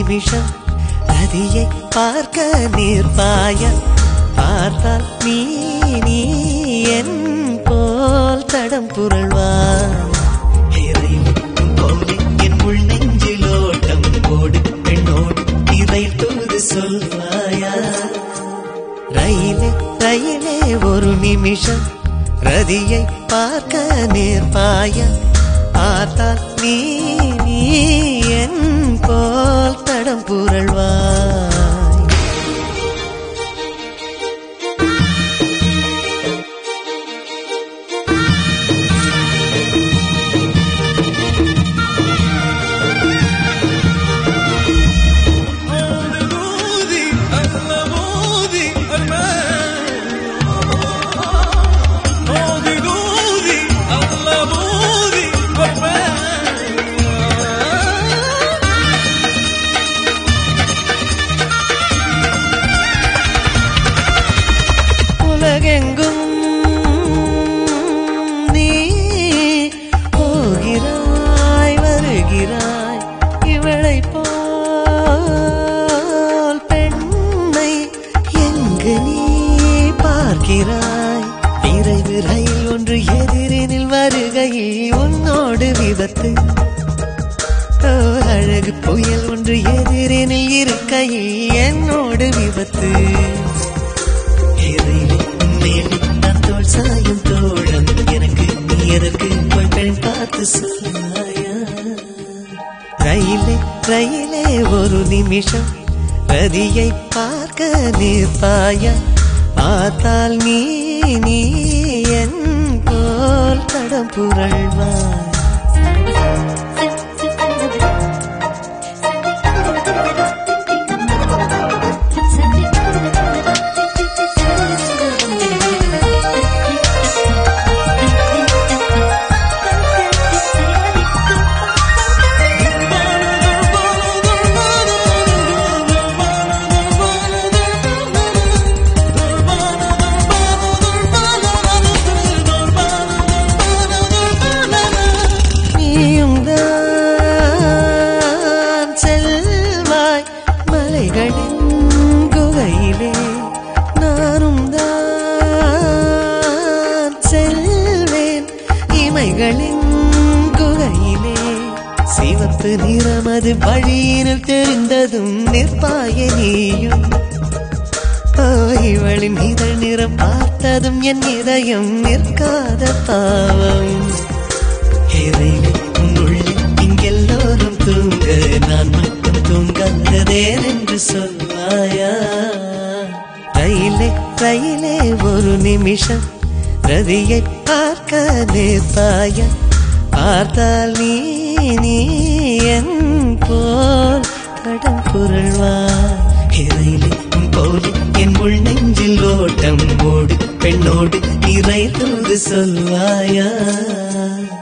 நிமிஷம் நதியை பார்க்க நிற்பாய பார்த்தால் நீ நீ என் போல் தடம் புரள்வாய் இறைவன் போலே என் உள் நெஞ்சில் ஓட்டம் ஓடு பெண்ணோடு இறை தூது சொல்வாயா ரயிலே ரயிலே ஒரு நிமிஷம் ரதியை பார்க்க நேர்பாய பார்த்தால் நீ நீ என் போல் தடம் புரள்வாய் உலகெங்கும் நீ போகிறாய் வருகிறாய் இவளை போல் பெண்ணை எங்கு நீ பார்க்கிறாய் விரைவு ரயில் ஒன்று எதிரினில் வருகையில் உன்னோடு விபத்து ஓர் அழகு புயல் ஒன்று எதிரினில் இருக்கையில் என்னோடு விபத்து தோல் சாயும் தோழம் எனக்கு நீ எதற்கு போய் பெண் பார்த்து சொல்லாயா ரயிலே ரயிலே ஒரு நிமிஷம் ரதியை பார்க்க நிற்பாயா பார்த்தால் நீ நீ என் போல் தடம் புரள்வாய் நீயும் தான் செல்வாய் மலைகளின் குகையிலே நானும் தான் செல்வேன் இமைகளின் குகையிலே சிவப்பு நிறமது வழியினில் தெரிந்ததும் நிற்பாய நீயும் ஓ, இவளின் இதழ் நிறம் பார்த்ததும் என் இதயம் நிற்காத பாவம் இறைவன் உன்னுள்ளே இங்கெல்லோரும் தூங்க நான் மட்டும் தூங்காததேன் என்று சொல்வாயா ரயிலே ரயிலே ஒரு நிமிஷம் ரதியை பார்க்க நேர்த்தாயா பார்த்தால் நீ நீ என் போல் தடம் புரள்வாய் இறையிலே போலே என் உள் நெஞ்சில் ஓட்டம் ஓடு பெண்ணோடு இறை தூது சொல்வாயா